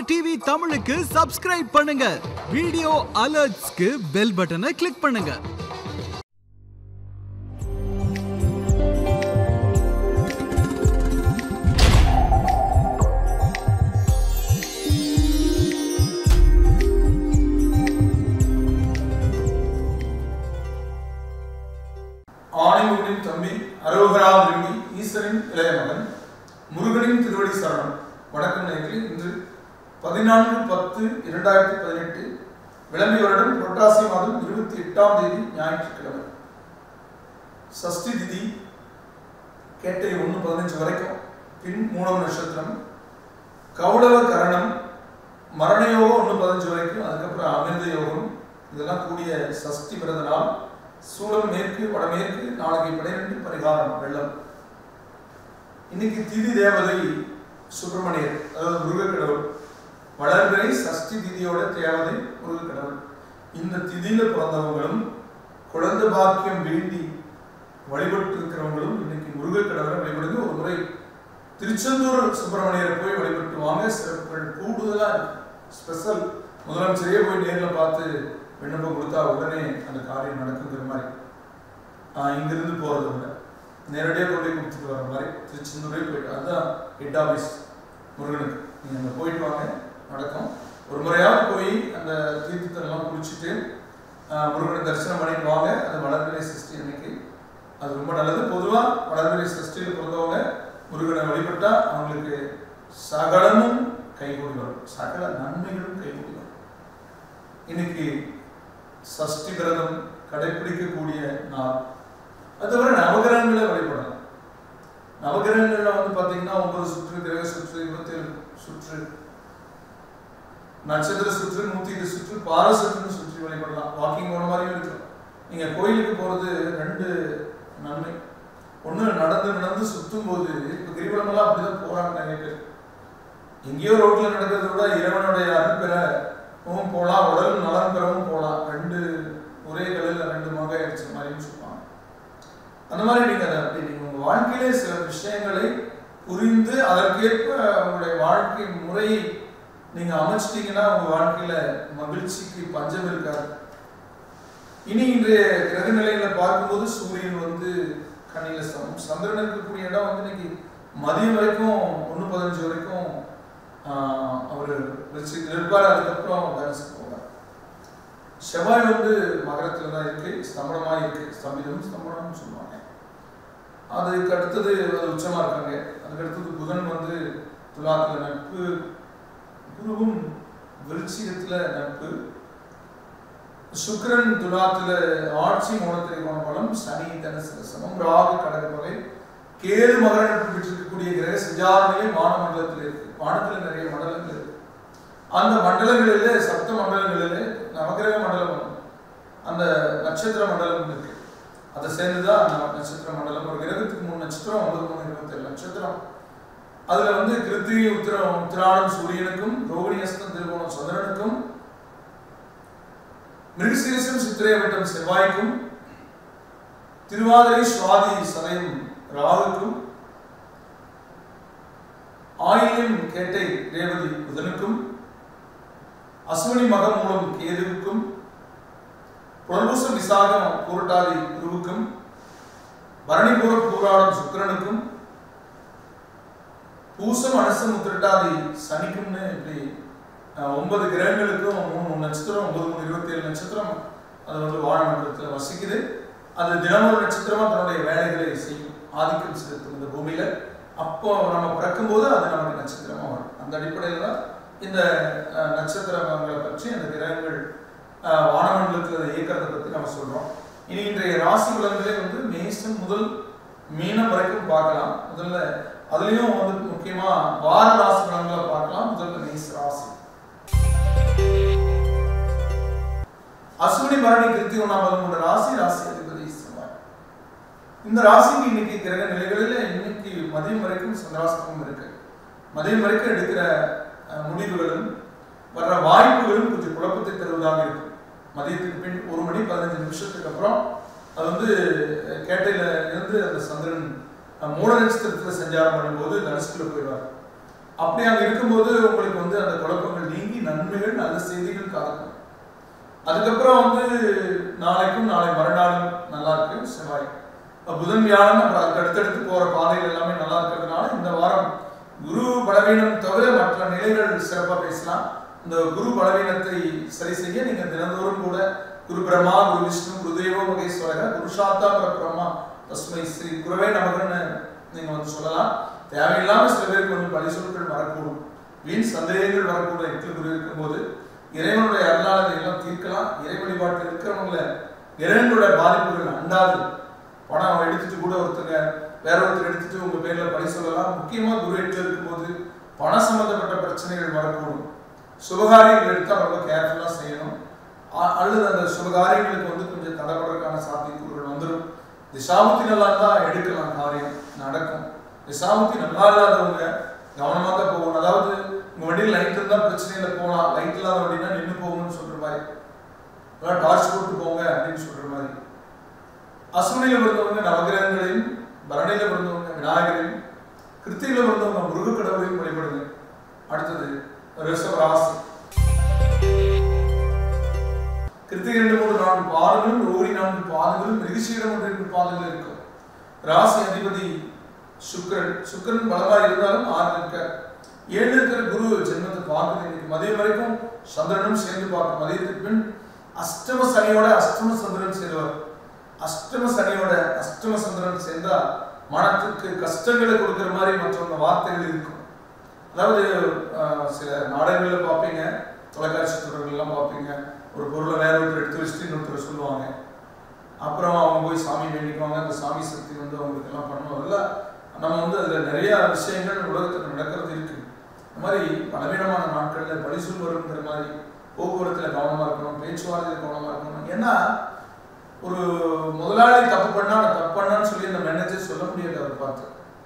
Star TV தமிழுக்கு subscribe பண்ணுங்க video அலர்ட்ஸ்க்கு பெல் பட்டனை கிளிக் பண்ணுங்க ஆணைமுகனின் தம்பி அரோகரா விரும்பி ஈஸ்வரின் இளைய மகன் முருகனின் திருவடி சரணம் வணக்கம் நேயர்களே இன்று பதினான்கு பத்து இரண்டாயிரத்தி பதினெட்டு விளம்பி வருடம் புரட்டாசி மாதம் இருபத்தி எட்டாம் தேதி ஞாயிற்றுக்கிழமை சஷ்டி திதி கேட்டை ஒன்று பதினஞ்சு வரைக்கும் பின் மூணாம் நட்சத்திரம் கௌடவ கரணம் மரண யோகம் ஒன்று பதினஞ்சு வரைக்கும் அதுக்கப்புறம் அமிர்த யோகம் இதெல்லாம் கூடிய சஷ்டி விரத நாள் சூழல் மேற்கு வடமேற்கு நாளைக்கு பனிரெண்டு பரிகாரம் வெள்ளம் இன்னைக்கு திதி தேவதை சுப்பிரமணியர் அதாவது முருகக்கடவுள் வளர்பிறை சஷ்டி திதியோட தேவதை முருகக்கடவுள் இந்த திதியில பிறந்தவங்களும் குழந்தை பாக்கியம் வேண்டி வழிபட்டு இருக்கிறவங்களும் இன்னைக்கு முருகக்கடவுளை வழிபடுங்க ஒரு முறை திருச்செந்தூர் சுப்பிரமணியரை போய் வழிபட்டு வாங்க சிறப்புகள் கூடுதலா இருக்கு ஸ்பெஷல் முதலமைச்சரையே போய் நேரில் பார்த்து விண்ணப்பம் கொடுத்தா உடனே அந்த காரியம் நடக்குங்கிற மாதிரி ஆஹ் இங்கிருந்து போறதை விட நேரடியாக கொண்டு போய் கொடுத்துட்டு வர மாதிரி திருச்செந்தூரே போயிட்டு அதுதான் ஹெட் ஆஃபீஸ் முருகனுக்கு நீங்கள் அங்கே போயிட்டு வாங்க நடக்கும் ஒரு முறையாவது போய் அந்த தீர்த்தத்தெல்லாம் குளிச்சுட்டு ஆஹ் முருகனை தரிசனம் பண்ணிட்டு வாங்க அது வளர்பிறை சஷ்டி அன்னைக்கு அது ரொம்ப நல்லது பொதுவாக வளர்பிறை சஷ்டியில் பிறந்தவங்க முருகனை வழிபட்டா அவங்களுக்கு சகலமும் கைகூடி வரும் சகல நன்மைகளும் கைகூடி வரும் இன்னைக்கு சஷ்டி விரதம் கடைபிடிக்கக்கூடிய நாள் அது தவிர நவகிரகங்களை வழிபடலாம் நவகிரகங்கள்ல வந்து பாத்தீங்கன்னா ஒன்பது சுற்று கிரக சுற்று இருபத்தேழு சுற்று நட்சத்திர சுற்று நூத்தி எட்டு சுற்று பார சுற்றுன்னு சுற்றி வழிபடலாம் வாக்கிங் போன மாதிரியும் இருக்கலாம் நீங்க கோயிலுக்கு போறது ரெண்டு நன்மை ஒண்ணு நடந்து நடந்து சுத்தும் போது இப்ப கிரிவலமெல்லாம் அப்படிதான் போறாங்க நிறைய பேர் எங்கேயோ ரோட்ல நடக்கிறத விட இறைவனுடைய அருள் பெறவும் போகலாம் உடல் நலன் பெறவும் போகலாம் ரெண்டு ஒரே கல்லில் ரெண்டு மகை அடிச்ச மாதிரியும் சொல்லுவாங்க அந்த மாதிரி நீங்க அதை அப்படி நீங்க உங்க வாழ்க்கையிலே சில விஷயங்களை புரிந்து அதற்கேற்ப உங்களுடைய வாழ்க்கை முறையை நீங்க அமைச்சிட்டீங்கன்னா உங்க வாழ்க்கையில மகிழ்ச்சிக்கு பஞ்சம் இருக்காது இனி இன்றைய கிரக நிலைகளை பார்க்கும்போது சூரியன் வந்து கண்ணில சமம் சந்திரன் இருக்கக்கூடிய இடம் வந்து இன்னைக்கு மதியம் வரைக்கும் ஒன்று பதினஞ்சு வரைக்கும் ஆஹ், அவர் வச்சு இருப்பார் அதுக்கப்புறம் தனுசுக்கு போவார் செவ்வாய் வந்து மகரத்துல தான் இருக்கு ஸ்தம்பனமா இருக்கு ஸ்தம்பிதம் ஸ்தம்பனம்னு சொல்லுவாங்க அதுக்கு அடுத்தது அது உச்சமா இருக்காங்க அதுக்கு அடுத்தது புதன் வந்து துலாத்துல நட்பு குருவும் விருச்சிகத்துல நட்பு சுக்கிரன் துலாத்துல ஆட்சி மூலத்திற்கான பலம் சனி தனுசு சமம் ராகு கடக பகை கேது மகர நட்பு பெற்றிருக்கக்கூடிய கிரக சஞ்சாரங்களே வான மண்டலத்தில் இருக்கு வானத்துல நிறைய மண்டலங்கள் இருக்கு அந்த மண்டலங்களிலே சப்த மண்டலங்களிலே நவகிரக மண்டலம் ஒண்ணு. அந்த நட்சத்திர மண்டலம் இருக்கு அதை சேர்ந்துதான் அந்த நட்சத்திர மண்டலம் ஒரு கிரகத்துக்கு மூணு நட்சத்திரம் ஒன்பது மூணு இருபத்தேழு நட்சத்திரம் அதுல வந்து கிருத்திகை உத்திரம் உத்திராடம் சூரியனுக்கும் ரோகிணியஸ்தம் திருவோணம் சந்திரனுக்கும் மிருகசீரிசம் சித்திரை வட்டம் செவ்வாய்க்கும் திருவாதிரை சுவாதி சதயம் ராகுக்கும் ஆயிலியம் கேட்டை ரேவதி புதனுக்கும் அஸ்வினி மகம் மூலம் கேதுவுக்கும் புனர்பூச விசாகம் பூரட்டாதி குருவுக்கும் பரணிபுர பூராடம் சுக்கிரனுக்கும் பூசம் அனசம் உத்திரட்டாதி சனிக்கும்னு இப்படி அஹ், ஒன்பது கிரகங்களுக்கும் மூணு மூணு நட்சத்திரம் ஒன்பது மூணு இருபத்தி ஏழு நட்சத்திரம் அது வந்து வானமண்டலத்தில் வசிக்குது அது தினமொரு நட்சத்திரமா தன்னுடைய வேலைகளை செய்யும் ஆதிக்கம் செலுத்தும் இந்த பூமியில அப்போ நம்ம பிறக்கும்போது அது நமக்கு நட்சத்திரமா வரும் அந்த அடிப்படையில் தான் இந்த அஹ், நட்சத்திரங்களை பற்றி அந்த கிரகங்கள் அஹ், வானமண்டலத்தில் இயக்கிறதை பற்றி நம்ம சொல்றோம் இனி இன்றைய ராசி பலன்களே வந்து மேசம் முதல் மீனம் வரைக்கும் பார்க்கலாம் முதல்ல அதுலயும் வந்து முக்கியமா வார ராசி பலன்களை பார்க்கலாம் முதல்ல மேச ராசி அஸ்வினி பரணி கிருத்தி ஒன்றாம் பதிமூன்று ராசி ராசி அதிபதி செவ்வாய் இந்த ராசிக்கு இன்னைக்கு கிரக நிலைகளில் இன்னைக்கு மதியம் வரைக்கும் சந்திராஷ்டமம் இருக்கு மதியம் வரைக்கும் எடுக்கிற அஹ், முடிவுகளும் வர்ற வாய்ப்புகளும் கொஞ்சம் குழப்பத்தை தருவதாக இருக்கும் மதியத்துக்கு பின் ஒரு மணி பதினஞ்சு நிமிஷத்துக்கு அப்புறம் அது வந்து அஹ், கேட்டையில இருந்து அந்த சந்திரன் அஹ், மூல நட்சத்திரத்துல சஞ்சாரம் பண்ணும்போது தனுசுக்குள்ள போயிடுவார் அப்படி அங்க இருக்கும்போது உங்களுக்கு வந்து அந்த குழப்பங்கள் நீங்கி நன்மைகள் நல்ல செய்திகள் காக்கும் அதுக்கப்புறம் வந்து நாளைக்கும் நாளை மறுநாளும் நல்லா இருக்கு செவ்வாய் இப்ப புதன் வியாழன் அப்புறம் அதுக்கு அடுத்தடுத்து போற பாதைகள் எல்லாமே நல்லா இருக்கிறதுனால இந்த வாரம் குரு பலவீனம் தவிர மற்ற நிலைகள் சிறப்பா பேசலாம் இந்த குரு பலவீனத்தை சரி செய்ய நீங்க தினந்தோறும் கூட குரு பிரம்மா குரு விஷ்ணு குரு தேவோ மகேஸ்வரக குரு சாத்தா பிரம்மா தஸ்மை ஸ்ரீ குருவே நமக்குன்னு நீங்க வந்து சொல்லலாம் தேவையில்லாம சில பேருக்கு வந்து பழி சொற்கள் வரக்கூடும் வீண் சந்தேகங்கள் வரக்கூடும் எட்டு குரு இருக்கும்போது இறைவனுடைய அருளால் எல்லாம் தீர்க்கலாம் இறை வழிபாட்டில் இருக்கிறவங்கள இறைவனுடைய பாதிப்புகள் அண்டாது பணம் எடுத்துட்டு கூட ஒருத்தங்க வேற ஒருத்தர் எடுத்துட்டு உங்க பேர்ல பழி சொல்லலாம் முக்கியமா குரு எட்டு இருக்கும்போது பண சம்பந்தப்பட்ட பிரச்சனைகள் வரக்கூடும் சுபகாரியங்கள் எடுத்தா ரொம்ப கேர்ஃபுல்லா செய்யணும் அ- அல்லது அந்த சுபகாரியங்களுக்கு வந்து கொஞ்சம் தடைப்படுறதுக்கான சாத்தியக்கூறுகள் வந்துடும் திசாபுத்தி நல்லா இருந்தா எடுக்கலாம் காரியம் நடக்கும் திசாபுத்தி நல்லா இல்லாதவங்க கவனமா தான் போகணும் அதாவது உங்க வண்டியில் லைட் இருந்தா பிரச்சனையில போகலாம் லைட் இல்லாத வண்டினா நின்று போகணும்னு சொல்ற மாதிரி அதான் டார்ச் போட்டு போங்க அப்படின்னு சொல்ற மாதிரி அசுவனில பிறந்தவங்க நவகிரகங்களையும் பரணியில பிறந்தவங்க விநாயகரையும் கிருத்தியில பிறந்தவங்க முருக கடவுளையும் வழிபடுங்க அடுத்தது ரிஷப ராசி கிருத்திகை ரெண்டு மூணு நான்கு பாதங்களும் ரோரி நான்கு பாதங்களும் மிருகசீடம் ஒன்று இரண்டு பாதங்கள் இருக்கும் ராசி அதிபதி சுக்கிரன் சுக்கிரன் பலமா இருந்தாலும் ஆறு இருக்க ஏழு இருக்கிற குரு ஜென்மத்தை பார்க்குது இன்னைக்கு மதியம் வரைக்கும் சந்திரனும் சேர்ந்து பார்க்கும் மதியத்துக்கு பின் அஷ்டம சனியோட அஷ்டம சந்திரன் சேருவார் அஷ்டம சனியோட அஷ்டம சந்திரன் சேர்ந்தா மனத்துக்கு கஷ்டங்களை கொடுக்கிற மாதிரி மற்றவங்க வார்த்தைகள் இருக்கும் அதாவது ஆஹ், சில நாடகங்களில் பார்ப்பீங்க தொலைக்காட்சி தொடர்கள்லாம் பார்ப்பீங்க ஒரு பொருளை வேற ஒருத்தர் எடுத்து வச்சுட்டு இன்னொருத்தர் சொல்லுவாங்க அப்புறம் அவங்க போய் சாமி வேண்டிக்குவாங்க அந்த சாமி சக்தி வந்து அவங்களுக்கு எல்லாம் பண்ணுவோம் அதெல்லாம் நம்ம வந்து அதில் நிறைய விஷயங்கள் உலகத்தில் நடக்கிறது இருக்கு இந்த மாதிரி பலவீனமான நாட்களில் பரிசு வருங்கிற மாதிரி போக்குவரத்தில் கவனமாக இருக்கணும் பேச்சுவார்த்தையில் கவனமாக இருக்கணும் ஏன்னா ஒரு முதலாளி தப்பு பண்ணா நான் தப்பு பண்ணான்னு சொல்லி அந்த மேனேஜர் சொல்ல முடியாது அவர் பார்த்து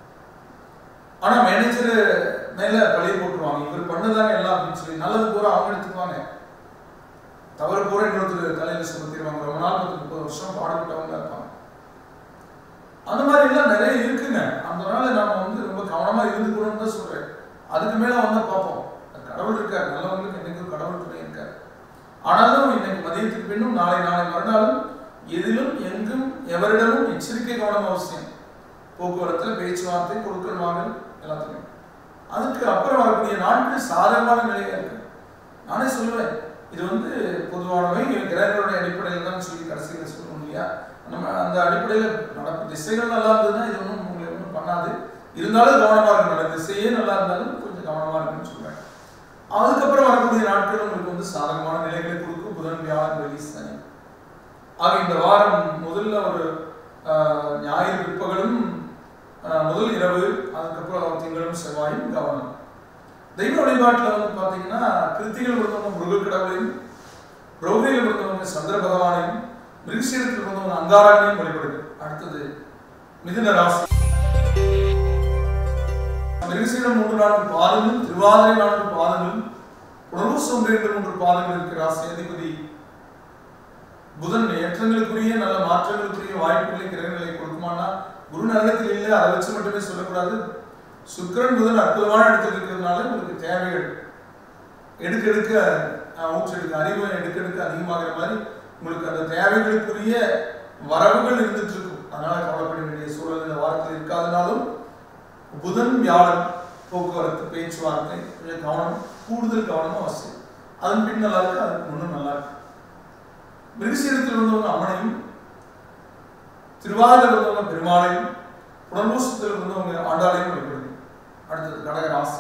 ஆனா மேனேஜர் மேல பழிய போட்டுருவாங்க இவர் பண்ணதாங்க எல்லாம் அப்படின்னு சொல்லி நல்லது பூரா அவங்க எடுத்துக்குவாங்க தவறு பூரா இன்னொருத்தர் தலையில சுமத்திடுவாங்க ரொம்ப நாள் பத்து முப்பது வருஷம் பாடுபட்டவங்க இருப்பாங்க அந்த மாதிரி எல்லாம் நிறைய இருக்குங்க அதனால நம்ம வந்து ரொம்ப கவனமா இருந்துக்கணும்னு தான் சொல்றேன் அதுக்கு மேல வந்து பார்ப்போம் கடவுள் இருக்கார் நல்லவங்களுக்கு என்னைக்கும் கடவுள் துணை இருக்கார் ஆனாலும் இன்னைக்கு மதியத்துக்கு பின்னும் நாளை நாளை மறுநாளும் எதிலும் எங்கும் எவரிடமும் எச்சரிக்கை கவனம் அவசியம் போக்குவரத்துல பேச்சுவார்த்தை கொடுக்கல் வாங்கல் எல்லாத்துக்குமே அதுக்கு அப்புறம் வரக்கூடிய நாட்கள் சாதகமான நிலையா இருக்கு நானே சொல்லுவேன் இது வந்து பொதுவானவை கிரகங்களுடைய அடிப்படையில் தான் சொல்லி கடைசியில் சொல்லணும் இல்லையா நம்ம அந்த அடிப்படையில் நடப்பு திசைகள் நல்லா இருந்ததுன்னா இது ஒன்றும் உங்களை ஒன்றும் பண்ணாது இருந்தாலும் கவனமா இருக்கணும் அந்த திசையே நல்லா இருந்தாலும் கொஞ்சம் கவனமா இருக்குன்னு சொல்றேன் அதுக்கப்புறம் வரக்கூடிய நாட்கள் உங்களுக்கு வந்து சாதகமான நிலைகளை கொடுக்கும் புதன் வியாழன் வெள்ளி சனி ஆக இந்த வாரம் முதல்ல ஒரு ஆஹ், ஞாயிறு பிற்பகலும் ஆஹ், முதல் இரவு அதுக்கப்புறம் திங்களும் செவ்வாயும் கவனம் தெய்வ வழிபாட்டில் வந்து பார்த்தீங்கன்னா கிருத்திகள் பிறந்தவங்க முருக கடவுளையும் ரோகியில் பிறந்தவங்க சந்திர பகவானையும் மிருகசீரத்தில் பிறந்தவங்க அங்காரானையும் வழிபடுது அடுத்தது மிதுன ராசி மிருகசீரம் மூன்று நான்கு பாதங்களும் திருவாதிரை நான்கு பாதங்களும் புனர்வசு ஒன்று இரண்டு மூன்று பாதங்கள் இருக்கிற ராசி அதிபதி புதன் ஏற்றங்களுக்குரிய நல்ல மாற்றங்களுக்குரிய வாய்ப்புகளை கிரகங்களை கொடுக்குமானா குரு நரகத்தில் இல்லை அதை வச்சு மட்டுமே சொல்லக்கூடாது சுக்கிரன் புதன் அற்புதமான இடத்துல இருக்கிறதுனால உங்களுக்கு தேவைகள் எடுக்க எடுக்க அஹ், ஊற்றெடுக்க அறிவு எடுக்க எடுக்க அதிகமாகிற மாதிரி உங்களுக்கு அந்த தேவைகளுக்குரிய வரவுகள் இருந்துட்டு இருக்கும் அதனால கவலைப்பட வேண்டிய சூழல் இந்த வாரத்தில் இருக்காதனாலும் புதன் வியாழன் போக்குவரத்து பேச்சுவார்த்தை கொஞ்சம் கவனம் கூடுதல் கவனமும் அவசியம் அதன் பின் நல்லா இருக்கு அதுக்கு முன்னும் நல்லா இருக்கு மிருகசீரத்தில் இருந்தவங்க அம்மனையும் திருவாதிரை இருந்தவங்க பெருமாளையும் புனர்மூசத்தில் இருந்தவங்க ஆண்டாளையும் வழிபடுது அடுத்தது கடக ராசி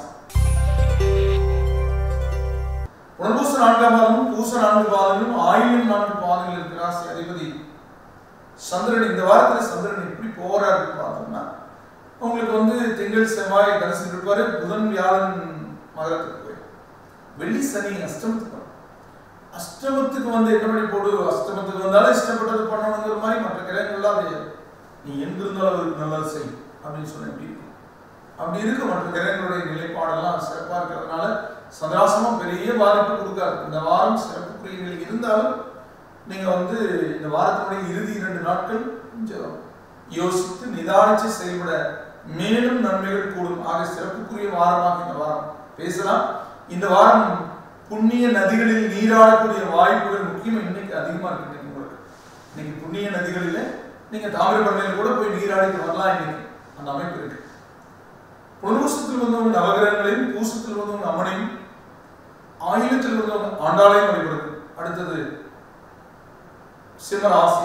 புனர்பூச நான்காம் பாதமும் பூச நான்கு பாதங்களும் ஆயிரம் நான்கு பாதங்கள் இருக்கிற ராசி அதிபதி சந்திரன் இந்த வாரத்துல சந்திரன் எப்படி போறாரு பார்த்தோம்னா உங்களுக்கு வந்து திங்கள் செவ்வாய் தரிசனம் இருப்பாரு புதன் வியாழன் மகரத்துக்கு போய் வெள்ளி சனி அஷ்டமத்துக்கு வரும். அஷ்டமத்துக்கு வந்து என்ன பண்ணி போடு அஷ்டமத்துக்கு வந்தாலும் இஷ்டப்பட்டது பண்ணணுங்கிற மாதிரி மற்ற கிரகங்கள்லாம் அது நீ எங்க இருந்தாலும் அவருக்கு நல்லது செய் அப்படின்னு சொன்ன எப்படி இருக்கும் அப்படி இருக்கு மற்ற கிரகங்களுடைய நிலைப்பாடெல்லாம் சிறப்பா இருக்கிறதுனால சதாசமும் பெரிய பாதிப்பு கொடுக்காது இந்த வாரம் சிறப்புக்குரிய நிலை இருந்தாலும் நீங்க வந்து இந்த வாரத்தினுடைய இறுதி இரண்டு நாட்கள் கொஞ்சம் யோசித்து நிதானிச்சு செயல்பட மேலும் நன்மைகள் கூடும் ஆக சிறப்புக்குரிய வாரமாக இந்த வாரம் பேசலாம் இந்த வாரம் புண்ணிய நதிகளில் நீராடக்கூடிய வாய்ப்புகள் முக்கியம் இன்னைக்கு அதிகமா இருக்கு இன்னைக்கு உங்களுக்கு இன்னைக்கு புண்ணிய நதிகளில் நீங்க தாமிரபரணியில் கூட போய் நீராடிட்டு வரலாம் இன்னைக்கு அந்த அமைப்பு இருக்கு புனர்வசத்தில் வந்தவங்க நவகிரகங்களையும் பூசத்தில் வந்தவங்க அம்மனையும் ஆயிரத்தில் வந்தவங்க ஆண்டாளையும் வழிபடுது அடுத்தது சிம்மராசி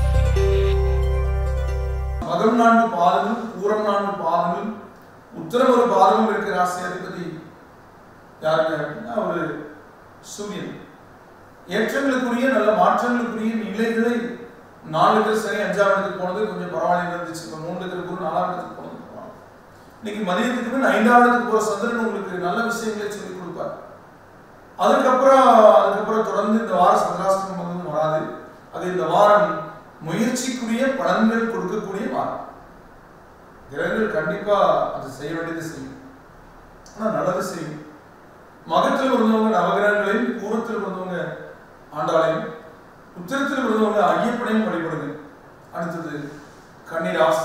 மகம் நான்கு பாதங்களும் பூரம் நான்கு பாதங்களும் உத்தரம் ஒரு பாதமும் இருக்கிற ராசி அதிபதி யாருங்க அப்படின்னா ஒரு சூரியன் ஏற்றங்களுக்குரிய நல்ல மாற்றங்களுக்குரிய நிலைகளை நாலுக்கு சரி அஞ்சாம் இடத்துக்கு போனது கொஞ்சம் பரவாயில்ல இருந்துச்சு இப்போ மூணு இருக்கிற நாலாம் இடத்துக்கு போனது பரவாயில்ல. இன்னைக்கு மதியத்துக்கு பின் ஐந்தாம் இடத்துக்கு போற சந்திரன் உங்களுக்கு நல்ல விஷயங்களை சொல்லிக் கொடுப்பார் அதுக்கப்புறம் அதுக்கப்புறம் தொடர்ந்து இந்த வாரம் சந்திராஷ்டமம் வந்து வராது அது இந்த வாரம் முயற்சிக்குரிய பலன்கள் கொடுக்கக்கூடிய வாரம் கிரகங்கள் கண்டிப்பா அது செய்ய வேண்டியது செய்யும் ஆனா நல்லது செய்யும் மகத்தில் இருந்தவங்க நவகிரகங்களையும் பூரத்தில் இருந்தவங்க ஆண்டாளையும் உத்திரத்தில் இருந்தவங்க ஐயப்பனையும் வழிபடுங்க அடுத்தது கன்னிராசி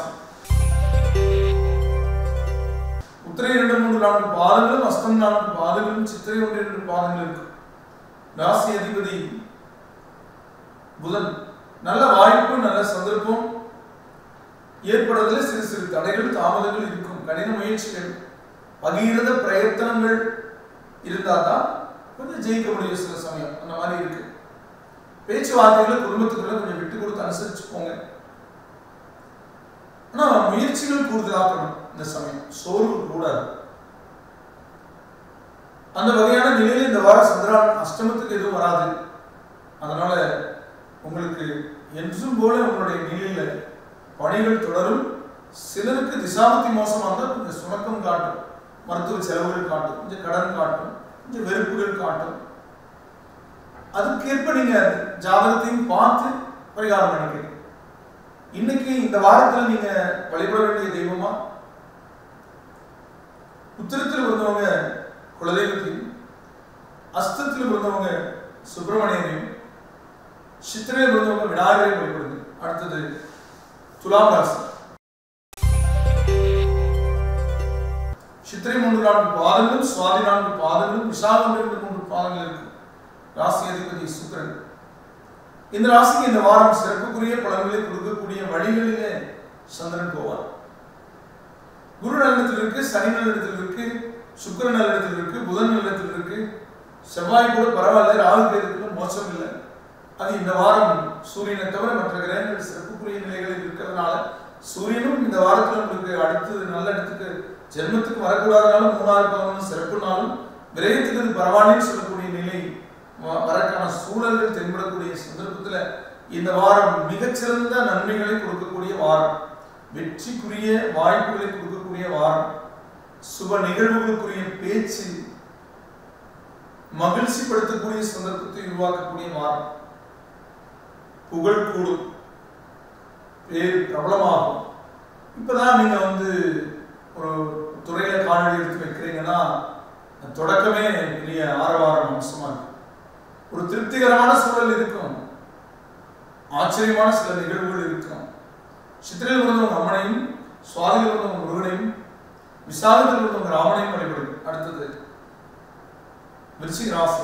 உத்திரை இரண்டு மூன்று நான்கு பாதங்களும் அஸ்தம் நான்கு பாதங்களும் சித்திரை ஒன்று இரண்டு பாதங்கள் இருக்கு ராசி அதிபதி புதன் நல்ல வாய்ப்பு நல்ல சந்தர்ப்பம் ஏற்படுவதில் சிறு சிறு தடைகள் தாமதங்கள் இருக்கும் கடின முயற்சிகள் பகீரத பிரயத்தனங்கள் இருந்தால் தான் கொஞ்சம் ஜெயிக்க முடியும் சில சமயம் அந்த மாதிரி இருக்கு பேச்சுவார்த்தைகளை குடும்பத்துக்குள்ள கொஞ்சம் விட்டு கொடுத்து அனுசரிச்சு போங்க ஆனா முயற்சிகள் கூடுதலாக்கணும் இந்த சமயம் சோர்வு கூடாது அந்த வகையான நிலையில் இந்த வாரம் சந்திரான் அஷ்டமத்துக்கு எதுவும் வராது அதனால உங்களுக்கு என்றும் போல உங்களுடைய நிலையில பணிகள் தொடரும் சிலருக்கு திசாபத்தி மோசமாக இருந்தால் கொஞ்சம் சுணக்கம் காட்டும் மருத்துவ செலவுகள் காட்டும் கொஞ்சம் கடன் காட்டும் கொஞ்சம் வெறுப்புகள் காட்டும் அதுக்கேற்ப நீங்க ஜாதகத்தையும் பார்த்து பரிகாரம் பண்ணிக்கிறீங்க இன்னைக்கு இந்த வாரத்துல நீங்க வழிபட வேண்டிய தெய்வமா உத்திரத்தில் இருந்தவங்க குலதெய்வத்தையும் அஸ்தத்தில் இருந்தவங்க சுப்பிரமணியனையும் சித்திரையில் இருந்தவங்க விநாயகரையும் வழிபடுங்க அடுத்தது துலாம் ராசி சித்திரை மூன்று நான்கு பாதங்களும் சுவாதி நான்கு பாதங்களும் விசாகம் இரண்டு மூன்று பாதங்கள் இருக்கு ராசி அதிபதி சுக்கிரன் இந்த ராசிக்கு இந்த வாரம் சிறப்புக்குரிய பலன்களை கொடுக்கக்கூடிய வழிகளிலே சந்திரன் போவார் குரு நல்லத்தில் இருக்கு சனி நல்லத்தில் இருக்கு சுக்கிரன் நல்லத்தில் இருக்கு புதன் நல்லத்தில் இருக்கு செவ்வாய் கூட பரவாயில்ல ராகு கேதுக்குள்ள மோசம் இல்லை அது இந்த வாரம் சூரியனை தவிர மற்ற கிரகங்கள் சிறப்புக்குரிய நிலைகளில் இருக்கிறதுனால சூரியனும் இந்த வாரத்தில் உங்களுக்கு அடுத்து நல்ல இடத்துக்கு ஜென்மத்துக்கு வரக்கூடாதனாலும் மூணாவது பவனும் சிறப்புனாலும் விரயத்துக்கு அது பரவாயில்லைன்னு சொல்லக்கூடிய நிலை வ- வரக்கான சூழல்கள் தென்படக்கூடிய சந்தர்ப்பத்துல இந்த வாரம் மிகச்சிறந்த நன்மைகளை கொடுக்கக்கூடிய வாரம் வெற்றிக்குரிய வாய்ப்புகளை கொடுக்கக்கூடிய வாரம் சுப நிகழ்வுகளுக்குரிய பேச்சு மகிழ்ச்சிப்படுத்தக்கூடிய சந்தர்ப்பத்தை உருவாக்கக்கூடிய வாரம் புகழ் கூடும் பேர் பிரபலமாகும் இப்பதான் நீங்க வந்து ஒரு துறையில காணொளி எடுத்து வைக்கிறீங்கன்னா அந்த தொடக்கமே பெரிய ஆரவாரம் அம்சமா இருக்கு ஒரு திருப்திகரமான சூழல் இருக்கும் ஆச்சரியமான சில நிகழ்வுகள் இருக்கும் சித்திரையில் இருந்தவங்க அம்மனையும் சுவாதியில் இருந்தவங்க முருகனையும் விசாகத்தில் இருந்தவங்க ராமனையும் வழிபடுங்க அடுத்தது விருச்சிக ராசி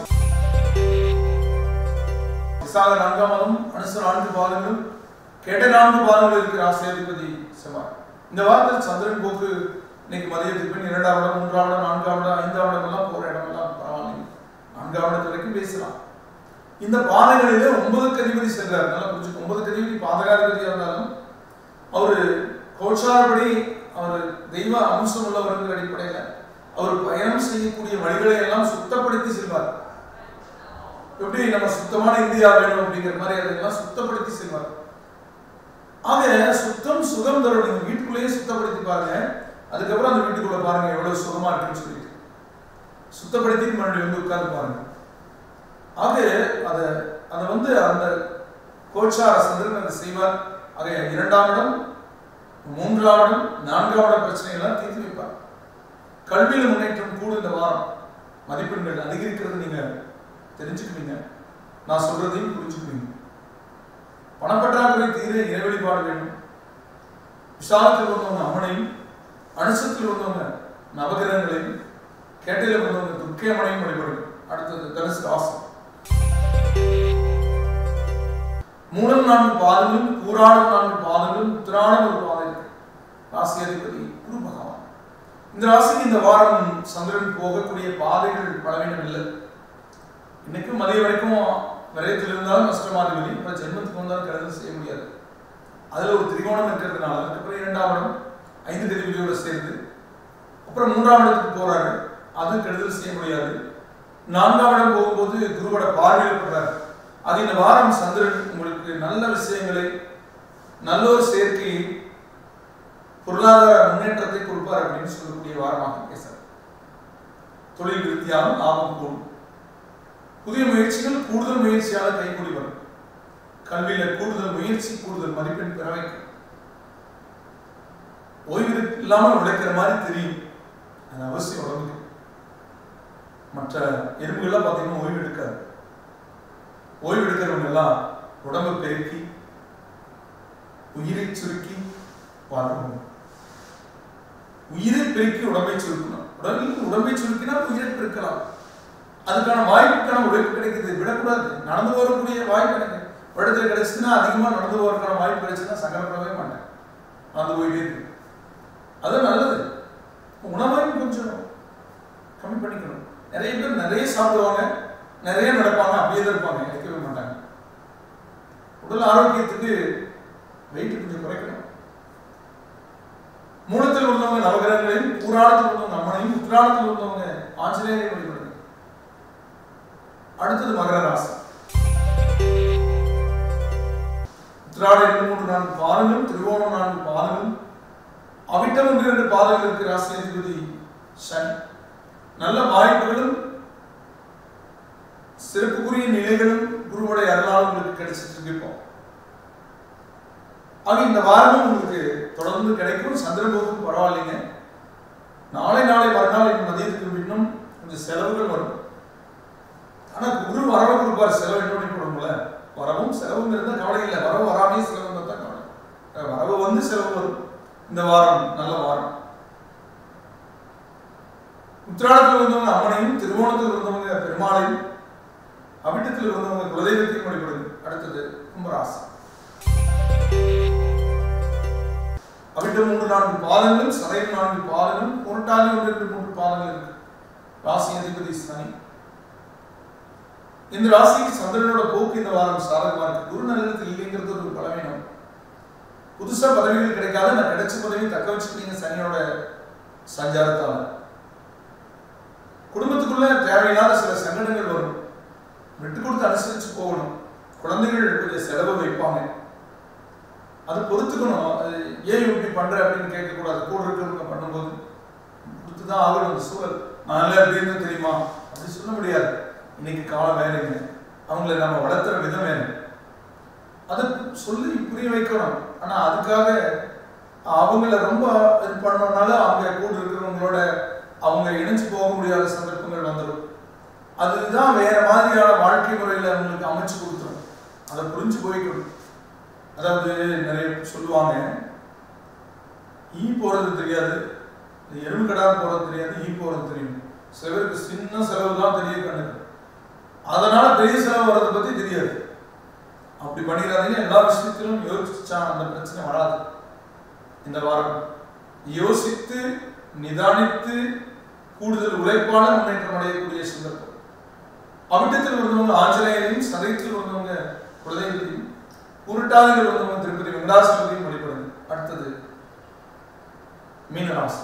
விசாக நான்காம் மாதம் அனுச நான்கு பாதங்களும் கேட்ட நான்கு பாதங்கள் இருக்கிற ராசி அதிபதி செவ்வாய் இந்த வாரத்தில் சந்திரன் போக்கு இன்னைக்கு மதியத்துக்கு பின் இரண்டாம் இடம் மூன்றாம் இடம் நான்காம் இடம் ஐந்தாம் இடம் எல்லாம் போற இடம் எல்லாம் பரவாயில்லை நான்காம் இடத்து வரைக்கும் பேசலாம் இந்த பாதைகளிலே ஒன்பதுக்கு அதிபதி சென்றார் நல்லா புரிஞ்சு ஒன்பதுக்கு அதிபதி பாதகாதிபதியா இருந்தாலும் அவரு கோச்சாரப்படி அவர் தெய்வ அம்சம் உள்ளவர்கள் அடிப்படையில அவர் பயணம் செய்யக்கூடிய வழிகளை எல்லாம் சுத்தப்படுத்தி செல்வார் எப்படி நம்ம சுத்தமான இந்தியா வேணும் அப்படிங்கிற மாதிரி அதெல்லாம் சுத்தப்படுத்தி செல்வார் ஆக சுத்தம் சுகம் தரும் நீங்க வீட்டுக்குள்ளேயே சுத்தப்படுத்தி பாருங்க அதுக்கப்புறம் அந்த வீட்டுக்குள்ள பாருங்க எவ்வளவு சுகமா இருக்குன்னு சொல்லிட்டு சுத்தப்படுத்தி மறுபடியும் வந்து உட்கார்ந்து பாருங்க ஆக அதை அதை வந்து அந்த கோச்சார சந்திரன் அதை செய்வார் ஆக இரண்டாம் இடம் மூன்றாம் இடம் நான்காம் இடம் பிரச்சனை எல்லாம் தீர்த்து வைப்பார் கல்வியில முன்னேற்றம் கூட இந்த வாரம் மதிப்பெண்கள் அதிகரிக்கிறது நீங்க தெரிஞ்சுக்குவீங்க நான் சொல்றதையும் புரிஞ்சுக்குவீங்க பணப்பற்றாக்குறை தீர இறை வழிபாடு வேண்டும் விசாலத்தில் உள்ளவங்க அம்மனையும் அனுசத்தில் வந்தவங்க நவகிரகங்களையும் கேட்டையில் வந்தவங்க துர்க்கேமனையும் வழிபடுங்க அடுத்தது தனுசு ராசி மூலம் நான்கு பாதங்களும் பூராடம் நான்கு பாதங்களும் உத்திராடம் ஒரு பாதை இருக்கு ராசி அதிபதி குரு பகவான் இந்த ராசிக்கு இந்த வாரம் சந்திரன் போகக்கூடிய பாதைகள் பலவீனம் இல்லை இன்னைக்கு மதிய வரைக்கும் விரயத்தில் இருந்தாலும் நஷ்டமாதிபதி இப்போ ஜென்மத்துக்கு வந்தாலும் கருதல் செய்ய முடியாது அதுல ஒரு திரிகோணம் இருக்கிறதுனால அதுக்கப்புறம் இரண்டாம் இடம் ஐந்து கதிபதியோட சேர்ந்து அப்புறம் மூன்றாம் இடத்துக்கு போறாரு அது கெடுதல் செய்ய முடியாது நான்காம் இடம் போகும்போது குருவோட பார்வையில் படுறாரு அது இந்த வாரம் சந்திரன் உங்களுக்கு நல்ல விஷயங்களை நல்ல ஒரு சேர்க்கையை பொருளாதார முன்னேற்றத்தை கொடுப்பார் அப்படின்னு சொல்லக்கூடிய வாரமாக பேசுறார் தொழில் விருத்தியாலும் லாபம் கூடும் புதிய முயற்சிகள் கூடுதல் முயற்சியால கைகூடி வரும் கல்வியில கூடுதல் முயற்சி கூடுதல் மதிப்பெண் பெற வைக்கும் ஓய்வு இல்லாமல் உழைக்கிற மாதிரி தெரியும் அது அவசியம் உடம்புக்கு மற்ற எறும்புகள்லாம் பார்த்தீங்கன்னா ஓய்வு எடுக்காது ஓய்வு எடுக்கிறவங்க எல்லாம் உடம்பை பெருக்கி உயிரை சுருக்கி வாழ்க்கணும் உயிரை பெருக்கி உடம்பை சுருக்கணும் உடலில் உடம்பை சுருக்கினா உயிரை பெருக்கலாம் அதுக்கான வாய்ப்புக்கான உழைப்பு கிடைக்குது விடக்கூடாது நடந்து வரக்கூடிய வாய்ப்பு எனக்கு இடத்துல கிடைச்சுன்னா அதிகமா நடந்து போறதுக்கான வாய்ப்பு கிடைச்சுன்னா சங்கடப்படவே மாட்டேன் நடந்து போயிட்டே இருக்கு அது நல்லது உணவையும் கொஞ்சம் கம்மி பண்ணிக்கணும் நிறைய பேர் நிறைய சாப்பிடுவாங்க நிறைய நடப்பாங்க அப்படியே தான் இருப்பாங்க இழைக்கவே மாட்டாங்க உடல் ஆரோக்கியத்துக்கு வெயிட் கொஞ்சம் குறைக்கணும் மூலத்தில் உள்ளவங்க நவகிரகங்களையும் பூராணத்தில் உள்ளவங்க அம்மனையும் உத்திராணத்தில் உள்ளவங்க ஆஞ்சநேயரை வழிபடுங்க அடுத்தது மகர ராசி உத்திராட இரண்டு மூன்று நான்கு பாதங்களும் திருவோணம் நான்கு பாதங்களும் அவிட்டம் ஒன்று இரண்டு பாதங்கள் இருக்கு ராசி அதிபதி சனி நல்ல வாய்ப்புகளும் சிறப்புக்குரிய நிலைகளும் குருவுடைய அருளால் உங்களுக்கு கிடைச்சிட்டு இருக்கு இப்போ ஆக இந்த வாரமும் உங்களுக்கு தொடர்ந்து கிடைக்கும் சந்திரபோகம் பரவாயில்லைங்க நாளை நாளை மறுநாள் இந்த மதியத்துக்கு இன்னும் கொஞ்சம் செலவுகள் வரும் ஆனா குரு வரவு கொடுப்பார் செலவு என்ன போடும்ல வரவும் செலவும் இருந்தால் கவலை இல்லை வரவு வராமே செலவு இருந்தால் தான் கவலை அஹ் வரவு வந்து செலவு வரும் இந்த வாரம் நல்ல வாரம் உத்திராடத்தில் இருந்தவங்க அம்மனையும் திருவோணத்தில் இருந்தவங்க பெருமாளையும் அவிட்டத்தில் இருந்தவங்க குலதெய்வத்தையும் வழிபடுங்க அடுத்தது கும்பராசி அவிட்டம் மூன்று நான்கு பாதங்களும் சதயம் நான்கு பாதங்களும் புரட்டாதி ஒன்று இரண்டு மூன்று பாதங்கள் இருக்கு ராசி அதிபதி சனி இந்த ராசிக்கு சந்திரனோட போக்கு இந்த வாரம் சாதகமா இருக்கு குரு நல்லத்தில் இல்லைங்கிறது ஒரு பலவீனம் புதுசா பதவிகள் கிடைக்காது நான் கிடைச்ச பதவி தக்க வச்சுக்கிறீங்க சனியோட சஞ்சாரத்தால குடும்பத்துக்குள்ள தேவையில்லாத சில சங்கடங்கள் வரும் விட்டு கொடுத்து அனுசரிச்சு போகணும் குழந்தைகள் கொஞ்சம் செலவு வைப்பாங்க அது பொறுத்துக்கணும் அது ஏன் இப்படி பண்ற அப்படின்னு கேட்கக்கூடாது கூட இருக்கிறவங்க பண்ணும்போது கொடுத்து தான் ஆகணும் அந்த சூழல் நான் நல்லா எப்படின்னு தெரியுமா அப்படி சொல்ல முடியாது இன்னைக்கு காலம் வேலைங்க அவங்கள நம்ம வளர்த்துற விதம் வேணும் அதை சொல்லி புரிய வைக்கணும் ஆனா அதுக்காக அவங்கள ரொம்ப இது பண்ணனால அவங்க கூட இருக்கிறவங்களோட அவங்க இணைஞ்சு போக முடியாத சந்தர்ப்பங்கள் வந்துடும் அதுதான் வேற மாதிரியான வாழ்க்கை முறையில அவங்களுக்கு அமைச்சு கொடுத்துரும் அதை புரிஞ்சு போய்க்கணும் அதாவது நிறைய சொல்லுவாங்க ஈ போறது தெரியாது இந்த எறும்பு கடா போறது தெரியாது ஈ போறது தெரியும் சில பேருக்கு சின்ன செலவு தான் தெரிய கண்ணுக்கு அதனால பெரிய செலவு வர்றதை பத்தி தெரியாது அப்படி பண்ணிடாதீங்க எல்லா விஷயத்திலும் யோசிச்சா அந்த பிரச்சனை வராது இந்த வாரம் யோசித்து நிதானித்து கூடுதல் உழைப்பான முன்னேற்றம் அடையக்கூடிய சந்தர்ப்பம் அவிட்டத்தில் இருந்தவங்க ஆஞ்சநேயரையும் சதயத்தில் இருந்தவங்க குலதெய்வத்தையும் உருட்டாதிகள் இருந்தவங்க திருப்பதி வெங்கடாசலத்தையும் வழிபடுங்க அடுத்தது மீனராசி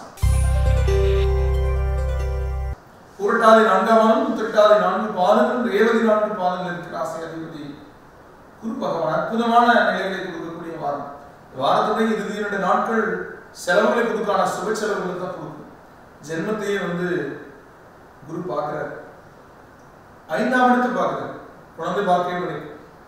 உருட்டாதி நான்காம் திருட்டாதி நான்கு பாதங்களும் ரேவதி நான்கு பாதங்கள் இருக்கு ராசி அதிபதி குரு பகவான் அற்புதமான நிலைகளை கொடுக்கக்கூடிய வாரம் இந்த வாரத்துடைய இறுதி இரண்டு நாட்கள் செலவுகளை கொடுக்கான சுப செலவுகளை தான் கொடுக்கும் ஜென்மத்தையே வந்து குரு பார்க்கிறார் ஐந்தாம் இடத்தை பார்க்கிறார் குழந்தை பார்க்கவே கிடைக்கும்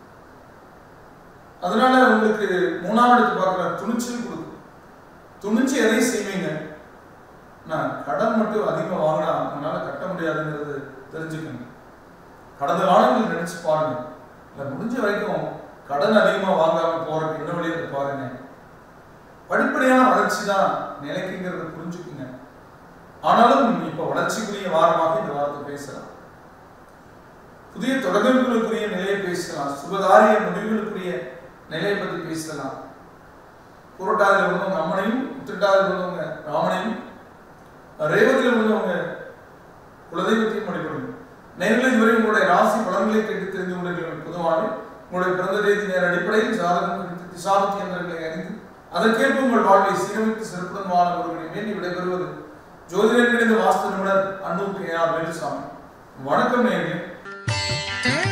அதனால உங்களுக்கு மூணாம் இடத்தை பார்க்கிறார் துணிச்சல் கொடுக்கும் துணிச்சு எதையும் செய்வீங்க நான் கடன் மட்டும் அதிகமாக வாங்கினா உங்களால கட்ட முடியாதுங்கிறது தெரிஞ்சுக்கணும் கடந்த காலங்கள் நினைச்சு பாருங்க இல்லை முடிஞ்ச வரைக்கும் கடன் அதிகமாக வாங்காம போறதுக்கு என்ன வழியை அதை பாருங்க படிப்படியான வளர்ச்சி தான் நிலைக்குங்கிறத புரிஞ்சுக்குங்க ஆனாலும் இப்ப வளர்ச்சிக்குரிய வாரமாக இந்த வாரத்தை பேசலாம் புதிய தொடர்புகளுக்குரிய நிலையை பேசலாம் சுபகாரிய முடிவுகளுக்குரிய நிலையை பத்தி பேசலாம் புரட்டாதியில் உள்ளவங்க அம்மனையும் உத்திரட்டாதியில் உள்ளவங்க ராமனையும் ரேவதியில் உள்ளவங்க குலதெய்வத்தையும் வழிபடுங்க நேரில் இதுவரை உங்களுடைய ராசி பலன்களை கேட்டு தெரிந்து கொண்டீர்கள் பொதுவாக உங்களுடைய பிறந்த தேதி நேர அடிப்படையில் ஜாதகம் குறித்து திசாபத்தி எந்திரங்களை அறிந்து அதற்கேற்ப உங்கள் வாழ்வை சீரமைத்து சிறப்புடன் வாழ ஒருவரை வேண்டி விடைபெறுவது ஜோதிடர் கிடைந்த வாஸ்து நிபுணர் அன்பு கே ஆர் வேலுசாமி வணக்கம் நேர்களே